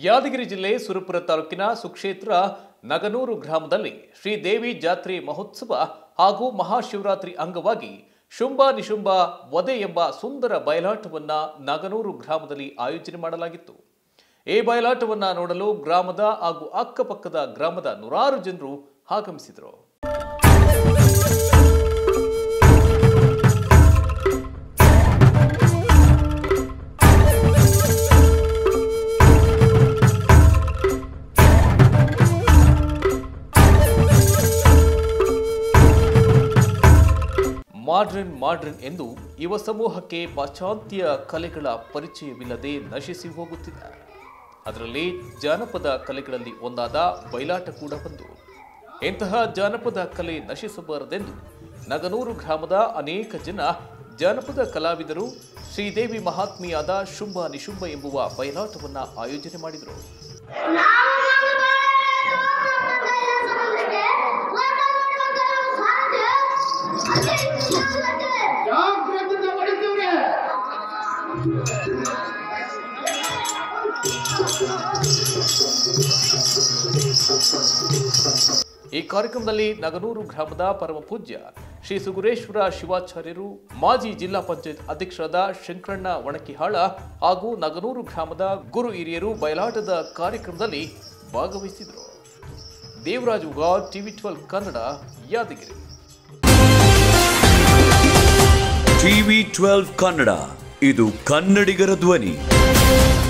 ಯಾದಗಿರಿ ಜಿಲ್ಲೆ ಸುರಪುರ ತಾಲೂಕಿನ ಸುಕ್ಷೇತ್ರ ನಗನೂರು ಗ್ರಾಮದಲ್ಲಿ ಶ್ರೀದೇವಿ ಜಾತ್ರೆ ಮಹೋತ್ಸವ ಹಾಗೂ ಮಹಾಶಿವರಾತ್ರಿ ಅಂಗವಾಗಿ ಶುಂಭ ನಿಶುಂಭ ವಧೆ ಎಂಬ ಸುಂದರ ಬಯಲಾಟವನ್ನ ನಗನೂರು ಗ್ರಾಮದಲ್ಲಿ ಆಯೋಜನೆ ಮಾಡಲಾಗಿತ್ತು ಈ ಬಯಲಾಟವನ್ನ ನೋಡಲು ಗ್ರಾಮದ ಹಾಗೂ ಅಕ್ಕಪಕ್ಕದ ಗ್ರಾಮದ ನೂರಾರು ಜನರು ಆಗಮಿಸಿದರು ಮಾಡ್ರನ್ ಮಾಡ್ರನ್ ಎಂದು ಯುವ ಸಮೂಹಕ್ಕೆ ಪಾಶ್ಚಾತ್ಯ ಕಲೆಗಳ ಪರಿಚಯವಿಲ್ಲದೆ ನಶಿಸಿ ಹೋಗುತ್ತಿದೆ ಅದರಲ್ಲಿ ಜಾನಪದ ಕಲೆಗಳಲ್ಲಿ ಒಂದಾದ ಬಯಲಾಟ ಕೂಡ ಒಂದು ಇಂತಹ ಜಾನಪದ ಕಲೆ ನಶಿಸಬಾರದೆಂದು ನಗನೂರು ಗ್ರಾಮದ ಅನೇಕ ಜನ ಜಾನಪದ ಕಲಾವಿದರು ಶ್ರೀದೇವಿ ಮಹಾತ್ಮಿಯಾದ ಶುಂಭ ನಿಶುಂಭ ಎಂಬುವ ಬಯಲಾಟವನ್ನ ಆಯೋಜನೆ ಮಾಡಿದರು ಜಾಗ್ರತೆ ಹೊಡಿತೀವ್ರಿ ಈ ಕಾರ್ಯಕ್ರಮದಲ್ಲಿ ನಗನೂರು ಗ್ರಾಮದ ಪರಮ ಪೂಜ್ಯ ಶ್ರೀ ಸುಗುರೇಶ್ವರ ಶಿವಾಚಾರ್ಯರು ಮಾಜಿ ಜಿಲ್ಲಾ ಪಂಚಾಯತ್ ಅಧ್ಯಕ್ಷರಾದ ಶಂಕರಣ್ಣ ಒಣಕಿಹಾಳ ಹಾಗೂ ನಗನೂರು ಗ್ರಾಮದ ಗುರು ಹಿರಿಯರು ಬಯಲಾಟದ ಕಾರ್ಯಕ್ರಮದಲ್ಲಿ ಭಾಗವಹಿಸಿದರು Devaraj Ugar TV twelve Kannada Yadagiri TV twelve Kannada ಇದು ಕನ್ನಡಿಗರ ಧ್ವನಿ